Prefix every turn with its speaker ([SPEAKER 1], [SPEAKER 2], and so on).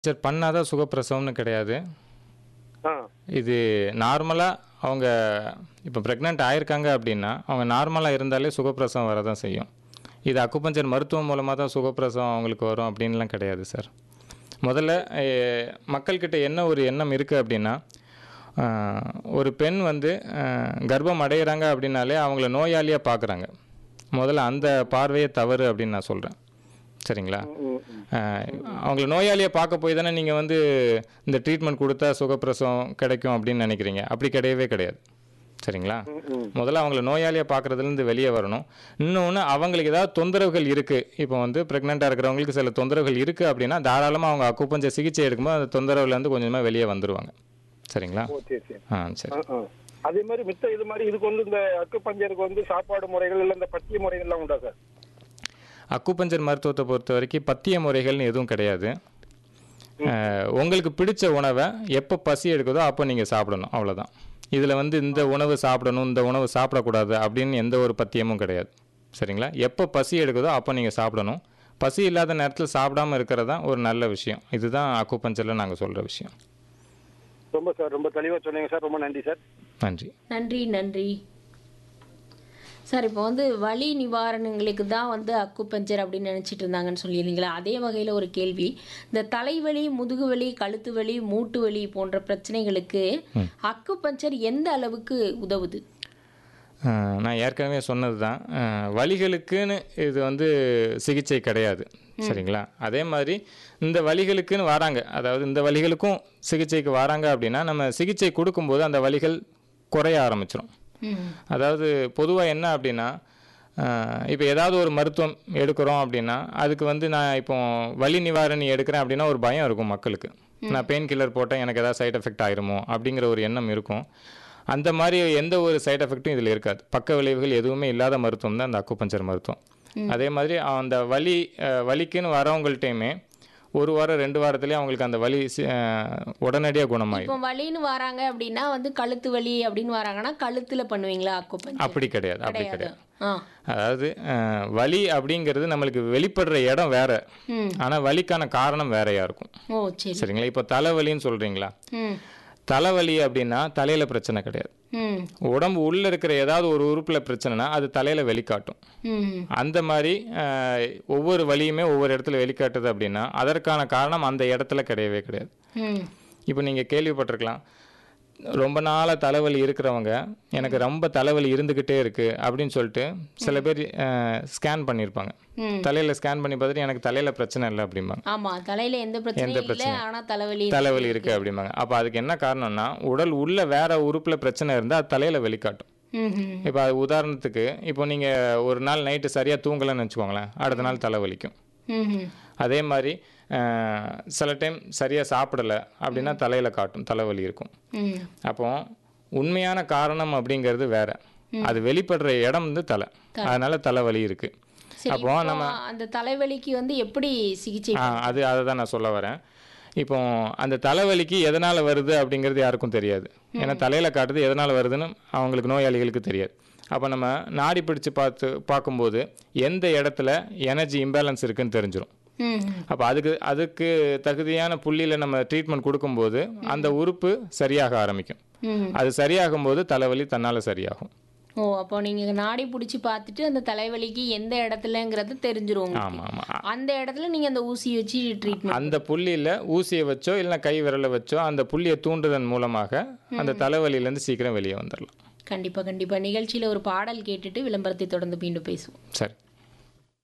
[SPEAKER 1] சரி பண்ணாதான் சுகப்பிரசவம்னு கிடையாது
[SPEAKER 2] ஆ
[SPEAKER 1] இது நார்மலாக அவங்க இப்போ ப்ரெக்னென்ட் ஆயிருக்காங்க அப்படின்னா அவங்க நார்மலாக இருந்தாலே சுகப்பிரசவம் வரதான் செய்யும் இது அக்குபஞ்சர் மருத்துவம் மூலமாக தான் சுகப்பிரசவம் அவங்களுக்கு வரும் அப்படின்லாம் கிடையாது சார் முதல்ல அஹ், மக்கள்கிட்ட என்ன ஒரு எண்ணம் இருக்குது அப்படின்னா அஹ், ஒரு பெண் வந்து அஹ், கர்ப்பம் அடையிறாங்க அப்படின்னாலே அவங்கள நோயாளியாக பார்க்குறாங்க முதல்ல அந்த பார்வையே தவறு அப்படின்னு நான் சொல்கிறேன் சரிங்களா
[SPEAKER 2] ம், ம்.
[SPEAKER 1] ஆஹ் அவங்கள நோயாளியை பார்க்க போய் தானே நீங்கள் வந்து இந்த ட்ரீட்மெண்ட் கொடுத்தா சுகப்பிரசவம் கிடைக்கும் அப்படின்னு நினைக்கிறீங்க அப்படி கிடையவே கிடையாது சரிங்களா
[SPEAKER 2] ம், ம்.
[SPEAKER 1] முதல்ல அவங்கள நோயாளியை பார்க்குறதுலேருந்து வெளியே வரணும் இன்னொன்று அவங்களுக்கு ஏதாவது தொந்தரவுகள் இருக்குது இப்போ வந்து ப்ரெக்னெண்ட்டாக இருக்கிறவங்களுக்கு சில தொந்தரவுகள் இருக்குது அப்படின்னா தாராளமாக அவங்க அக்குப்பஞ்ச சிகிச்சை எடுக்கும்போது அந்த தொந்தரவுலேருந்து கொஞ்சமாக வெளியே வந்துடுவாங்க சரிங்களா
[SPEAKER 2] ஓ சரி சரி
[SPEAKER 1] ஆ சரி
[SPEAKER 2] ஆ, ஆ. அதே மாதிரி மித்த இது மாதிரி இதுக்கு வந்து இந்த அக்குப்பஞ்சருக்கு வந்து சாப்பாடு முறைகள் இல்ல இந்த பத்திய முறைகள்லாம் உண்டா சார்
[SPEAKER 1] அக்குபஞ்சர் மருத்துவத்தை பொறுத்த வரைக்கும் பத்திய முறைகள்னு எதுவும் கிடையாது அஹ், உங்களுக்கு பிடிச்ச உணவை எப்போ பசி எடுக்குதோ அப்போ நீங்கள் சாப்பிடணும் அவ்வளோதான் இதில் வந்து இந்த உணவு சாப்பிடணும் இந்த உணவு சாப்பிடக்கூடாது அப்படின்னு எந்த ஒரு பத்தியமும் கிடையாது சரிங்களா எப்போ பசி எடுக்குதோ அப்போ நீங்கள் சாப்பிடணும் பசி இல்லாத நேரத்தில் சாப்பிடாம இருக்கிறது தான் ஒரு நல்ல விஷயம் இதுதான் அக்குபஞ்சரில் நாங்கள் சொல்கிற விஷயம்
[SPEAKER 2] ரொம்ப சார் ரொம்ப தெளிவா சொன்னீங்க சார் ரொம்ப நன்றி சார்
[SPEAKER 1] நன்றி
[SPEAKER 3] நன்றி நன்றி சார் இப்போ வந்து வலி நிவாரணங்களுக்கு தான் வந்து அக்குபஞ்சர் அப்படின்னு நினச்சிட்டு இருந்தாங்கன்னு சொல்லியிருந்தீங்களா அதே வகையில் ஒரு கேள்வி இந்த தலைவலி முதுகுவலி கழுத்து வலி மூட்டு வலி போன்ற பிரச்சனைகளுக்கு அக்குபஞ்சர் எந்த அளவுக்கு உதவுது
[SPEAKER 1] அஹ், நான் ஏற்கனவே சொன்னது தான் வலிகளுக்குன்னு இது வந்து சிகிச்சை கிடையாது சரிங்களா அதே மாதிரி இந்த வலிகளுக்குன்னு வராங்க அதாவது இந்த வலிகளுக்கும் சிகிச்சைக்கு வராங்க அப்படின்னா நம்ம சிகிச்சை கொடுக்கும்போது அந்த வலிகள் குறைய ஆரம்பிச்சிடும்
[SPEAKER 3] ம்
[SPEAKER 1] அதாவது பொதுவாக என்ன அப்படின்னா இப்போ ஏதாவது ஒரு மருத்துவம் எடுக்கிறோம் அப்படின்னா அதுக்கு வந்து நான் இப்போ வலி நிவாரணி எடுக்கிறேன் அப்படின்னா ஒரு பயம் இருக்கும் மக்களுக்கு நான் பெயின் கில்லர் போட்டேன் எனக்கு ஏதாவது சைடு எஃபெக்ட் ஆயிருமோ அப்படிங்கிற ஒரு எண்ணம் இருக்கும் அந்த மாதிரி எந்த ஒரு சைடு எஃபெக்ட்டும் இதில் இருக்காது பக்க விளைவுகள் எதுவுமே இல்லாத மருத்துவம் தான் இந்த அக்குபஞ்சர் மருத்துவம் அதே மாதிரி அந்த வலி அஹ், வலிக்குன்னு வரவங்கள்ட்டையுமே ஒரு வாரம் ரெண்டு வாரத்துலேயே அவங்களுக்கு அந்த வலி உடனடியாக குணமாயிடும்
[SPEAKER 3] இப்போ வலின்னு வராங்க அப்படின்னா வந்து கழுத்து வலி அப்படின்னு வராங்கன்னா கழுத்துல பண்ணுவீங்களா அக்குபஞ்சர்
[SPEAKER 1] அப்படி கிடையாது அப்படி கிடையாது
[SPEAKER 3] ஆ
[SPEAKER 1] அதாவது அஹ், வலி அப்படிங்கிறது நம்மளுக்கு வெளிப்படுற இடம் வேற
[SPEAKER 3] ம்
[SPEAKER 1] ஆனால் வலிக்கான காரணம் வேறையா இருக்கும்
[SPEAKER 3] ஓ சரி
[SPEAKER 1] சரிங்களா இப்போ தலைவலின்னு சொல்றீங்களா
[SPEAKER 3] ம்
[SPEAKER 1] தலைவலி அப்படின்னா தலையில பிரச்சனை கிடையாது
[SPEAKER 3] ம்
[SPEAKER 1] உடம்பு உள்ள இருக்கிற ஏதாவது ஒரு உறுப்புல பிரச்சனைனா அது தலையில வெளிக்காட்டும்
[SPEAKER 3] ம்
[SPEAKER 1] அந்த மாதிரி அஹ், ஒவ்வொரு வலியுமே ஒவ்வொரு இடத்துல வெளிக்காட்டுது அப்படின்னா அதற்கான காரணம் அந்த இடத்துல கிடையவே கிடையாது
[SPEAKER 3] ம்
[SPEAKER 1] இப்போ நீங்கள் கேள்விப்பட்டிருக்கலாம் ரொம்ப நாளாக தலைவலி இருக்கிறவங்க எனக்கு ரொம்ப தலைவலி இருந்துக்கிட்டே இருக்குது அப்படின்னு சொல்லிட்டு சில பேர் ஸ்கேன் பண்ணியிருப்பாங்க
[SPEAKER 3] ம்
[SPEAKER 1] தலையில் ஸ்கேன் பண்ணி பார்த்துட்டு எனக்கு தலையில் பிரச்சனை இல்லை அப்படிம்பாங்க
[SPEAKER 3] ஆமா தலையில எந்த பிரச்சனையும் இல்ல ஆனா தலைவலி
[SPEAKER 1] தலைவலி இருக்குது அப்படிம்பாங்க அப்போ அதுக்கு என்ன காரணம்னா உடல் உள்ள வேற உறுப்பில் பிரச்சனை இருந்தால் அது தலையில் வெளிக்காட்டும்
[SPEAKER 3] ம் ம்
[SPEAKER 1] இப்போ அது உதாரணத்துக்கு இப்போ நீங்கள் ஒரு நாள் நைட்டு சரியாக தூங்கலைன்னு வச்சுக்கோங்களேன் அடுத்த நாள் தலைவலிக்கும்
[SPEAKER 3] ம் ம்
[SPEAKER 1] அதே மாதிரி அஹ், சில டைம் சரியாக சாப்பிடலை அப்படின்னா தலையில் காட்டும் தலைவலி இருக்கும்
[SPEAKER 3] ம்
[SPEAKER 1] அப்போ உண்மையான காரணம் அப்படிங்கிறது வேற அது வெளிப்படுற இடம் வந்து தலை அதனால தலைவலி இருக்கு
[SPEAKER 3] சரி
[SPEAKER 1] அப்போ
[SPEAKER 3] இப்போ அந்த தலைவலிக்கு வந்து எப்படி சிகிச்சை
[SPEAKER 1] ஆ, அது அதை தான் நான் சொல்ல வரேன் இப்போ அந்த தலைவலிக்கு எதனால் வருது அப்படிங்கிறது யாருக்கும் தெரியாது ஏன்னா தலையில் காட்டுது எதனால் வருதுன்னு அவங்களுக்கு நோயாளிகளுக்கு தெரியாது அப்போ நம்ம நாடி பிடிச்சு பார்த்து பார்க்கும்போது எந்த இடத்துல எனர்ஜி இம்பேலன்ஸ் இருக்குன்னு தெரிஞ்சிடும்
[SPEAKER 3] ம் ம்.
[SPEAKER 1] அப்போ அதுக்கு அதுக்கு தகுதியான புள்ளியில் நம்ம ட்ரீட்மெண்ட் கொடுக்கும்போது அந்த உறுப்பு சரியாக ஆரம்பிக்கும்
[SPEAKER 3] ம்
[SPEAKER 1] அது சரியாகும் போது தலைவலி தன்னால் சரியாகும்
[SPEAKER 3] ஓ அப்போ நீங்க நாடி பிடிச்சி பார்த்துட்டு அந்த தலைவலிக்கு எந்த இடத்துலங்கிறது தெரிஞ்சிரும் உங்களுக்கு.
[SPEAKER 1] ஆமாம் ஆமாம்
[SPEAKER 3] அந்த இடத்துல நீங்க அந்த ஊசி வச்சு ட்ரீட்மெண்ட்
[SPEAKER 1] அந்த புள்ளியில் ஊசியை வச்சோ இல்லைன்னா கை விரலை வச்சோ அந்த புள்ளியை தூண்டுதன் மூலமாக அந்த தலைவலியிலேருந்து சீக்கிரம் வெளியே வந்துடலாம்
[SPEAKER 3] கண்டிப்பா கண்டிப்பா நிகழ்ச்சியில ஒரு பாடல் கேட்டுட்டு விளம்பரத்தை தொடர்ந்து மீண்டும் பேசுவோம்
[SPEAKER 1] சரி